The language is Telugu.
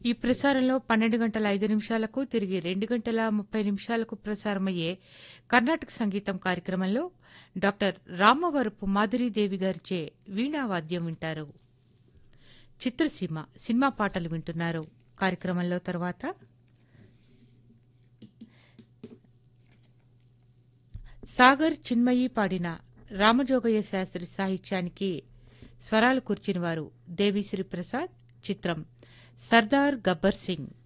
ఈ ప్రసారంలో పన్నెండు గంటల ఐదు నిమిషాలకు తిరిగి రెండు గంటల ముప్పై నిమిషాలకు ప్రసారమయ్యే కర్ణాటక సంగీతం కార్యక్రమంలో డాక్టర్ రామవరపు మాధురీదేవి గారిచే వీణావాద్యం వింటారు చిత్రసీమ సినిమా పాటలు వింటున్నారు కార్యక్రమంలో తర్వాత సాగర్ చిన్మయి పాడిన రామజోగయ్య శాస్త్రి సాహిత్యానికి స్వరాలు కూర్చిన వారు దేవిశ్రీ ప్రసాద్ చిత్రం సర్దార్ గబ్బర్ సింగ్